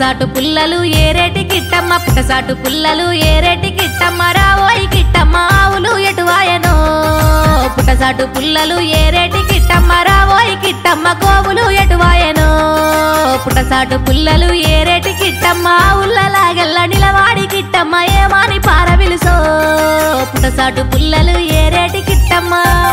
పుట్టసాటు పుల్లలు ఏరేటి కిట్టమ్మ పుట్టసాటు పుల్లలు ఏరేటి కిట్టమ్మ రావోయి కిట్టమ్మ ఆవులు ఎటువాయనో పుట్టసాటు పుల్లలు ఏరేటి కిట్టమ్మ రావోయి కిట్టమ్మ గోవులు ఎటువాయనో పుట్టసాటు పుల్లలు ఏరేటి కిట్టమ్మ ఆవులలాగెల్ల నిలవాడి కిట్టమ్మ ఏమాని పార విలుసో పుట్టసాటు పుల్లలు ఏరేటి కిట్టమ్మ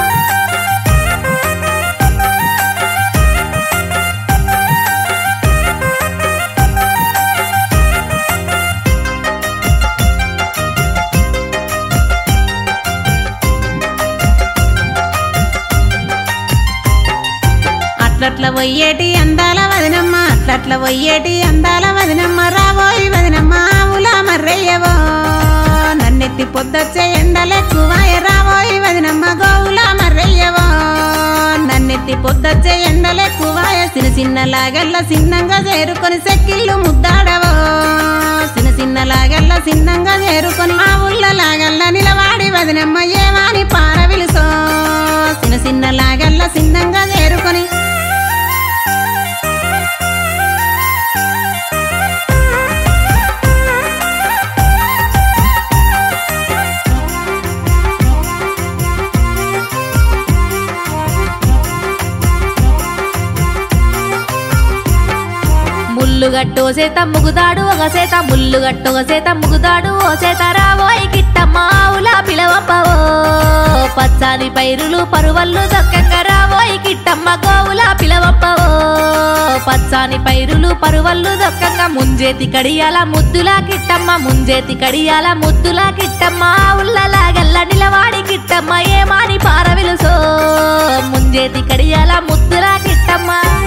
అట్లట్ల వయ్యేటి అందాల వదినమ్మ అట్లట్ల వయ్యేటి అందాల వదినమ్మ రాబోయి వదినమ్మ ఆవుల మర్రయ్యవో నన్నెత్తి పొద్దొచ్చే ఎండలెక్కువాయ రాబోయి వదినమ్మ గోవుల మర్రయ్యవో నన్నెత్తి పొద్దొచ్చే ఎండలెక్కువాయ చిన్న చిన్న లాగల్ల చిన్నంగా చేరుకొని సెక్కిళ్ళు ముద్దాడవో చిన్న చిన్న లాగల్ల చిన్నంగా చేరుకొని ఆ ఊళ్ళ లాగల్ల నిలవాడి వదినమ్మ ఏమాని పార విలుసో చిన్న చిన్న లాగల్ల చిన్నంగా చేరుకొని ముల్లు గట్టో సేత ముగుదాడు ఒక సేత ముల్లు గట్టు ఒక సేత ముగుదాడు ఓ సేత రావోయి కిట్టమ్మ ఆవుల పిలవపవో పచ్చాని పైరులు పరువల్లు దక్కంగా రావోయి కిట్టమ్మ గోవుల పిలవపవో పచ్చాని పైరులు పరువల్లు దక్కంగా ముంజేతి కడియాల ముద్దులా కిట్టమ్మ ముంజేతి కడియాల ముద్దులా కిట్టమ్మ ఆవులలాగల్ల నిలవాడి కిట్టమ్మ ఏమాని పార విలుసో ముంజేతి కడియాల ముద్దులా కిట్టమ్మ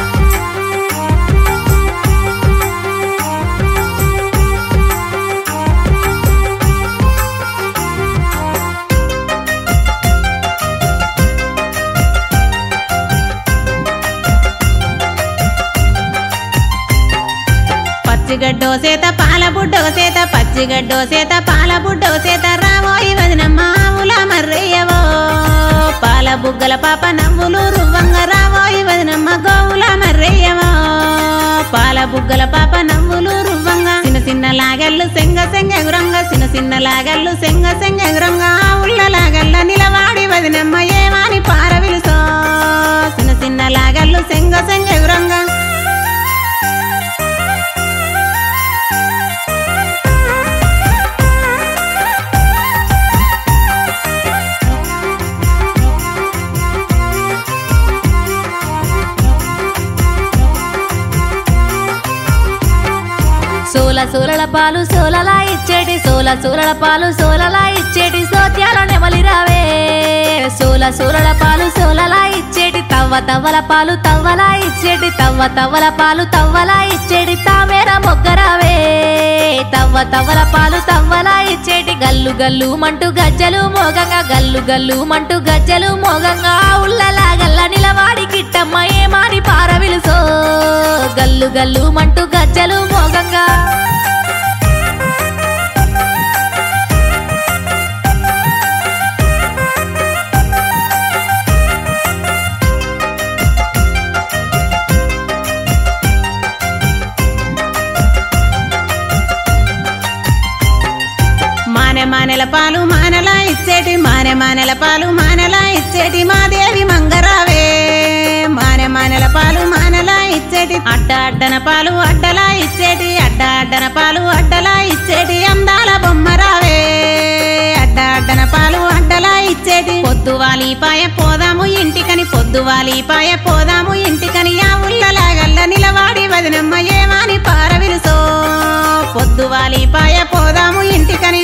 పచ్చిగడ్డో సేత పాల బుడ్డో సేత పచ్చిగడ్డో సేత పాల బుడ్డో సేత రావోయి వదినమ్మ ఆవుల మర్రయ్యవో పాల బుగ్గల పాప నవ్వులు రువ్వంగ రావోయి వదినమ్మ గోవుల మర్రయ్యవో పాల బుగ్గల పాప నవ్వులు రువ్వంగ చిన్న చిన్న లాగల్లు సెంగ సెంగ ఎగురంగ చిన్న చిన్న లాగల్లు సెంగ సెంగ ఎగురంగ ఆవుళ్ళ లాగల్ల నిలవాడి వదినమ్మ ఏమాని పార విలుసో చిన్న చిన్న లాగల్లు సెంగ సెంగ ఎగురంగా సోల సోలల పాలు సోలలా ఇచ్చేటి సోల సోలల పాలు సోలలా ఇచ్చేటి సోత్యాల నెమలి రావే సోల సోలల పాలు సోలలా ఇచ్చేటి తవ్వ తవ్వల పాలు తవ్వలా ఇచ్చేటి తవ్వ తవ్వల పాలు తవ్వలా ఇచ్చేటి తామేర మొగ్గరావే తవ్వ తవ్వల పాలు తవ్వలా ఇచ్చేటి గల్లు గల్లు మంటూ గజ్జలు మోగంగా గల్లు గల్లు మంటూ గజ్జలు మోగంగా ఉల్లలా గల్ల నిలవాడి కిట్టమ్మ ఏమాని పార విలుసో గల్లు గల్లు మంటూ గజ్జలు మోగంగా మానె మానెల పాలు మానలా ఇచ్చేటి మానె మానెల పాలు మానలా ఇచ్చేటి మాదేవి మంగరావే మానె మానెల పాలు మానలా ఇచ్చేటి అడ్డ అడ్డన పాలు అడ్డలా ఇచ్చేటి అడ్డ అడ్డన పాలు అడ్డలా ఇచ్చేటి అందాల బొమ్మరావే అడ్డ అడ్డన పాలు అడ్డలా ఇచ్చేటి పొద్దువాలి పాయ పోదాము ఇంటికని పొద్దువాలి పాయ పోదాము ఇంటికని ఆ ఉల్లలాగల్ల నిలవాడి వదినమ్మ ఏమాని పార విలుసో పొద్దువాలి పాయ పోదాము ఇంటికని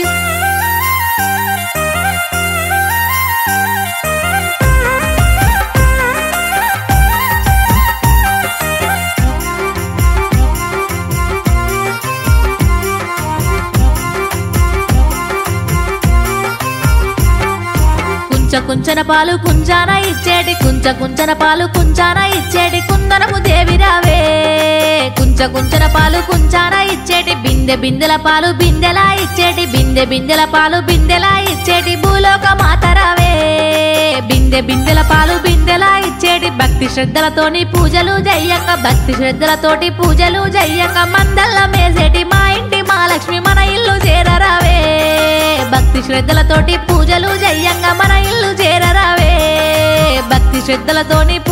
కుంచ కుంచన పాలు కుంజాన ఇచ్చేటి కుంచ కుంచన పాలు కుంజాన ఇచ్చేటి కుందనము దేవి రావే కుంచ కుంచన పాలు కుంచాన ఇచ్చేటి బిందె బిందెల పాలు బిందెలా ఇచ్చేటి బిందె బిందెల పాలు బిందెలా ఇచ్చేటి భూలోక మాత రావే బిందె బిందె బిందెల పాలు బిందెలా ఇచ్చేటి భక్తి శ్రద్ధలతోని పూజలు జయ్యంగ భక్తి శ్రద్ధలతోటి పూజలు జయ్యంగ మందల్ల మేసేటి మా ఇంటి మహాలక్ష్మి మన ఇల్లు చేరరావే భక్తి శ్రద్ధలతోటి పూజలు జయ్యంగ మన ఇల్లు చేరరావే భక్తి శ్రద్ధలతోని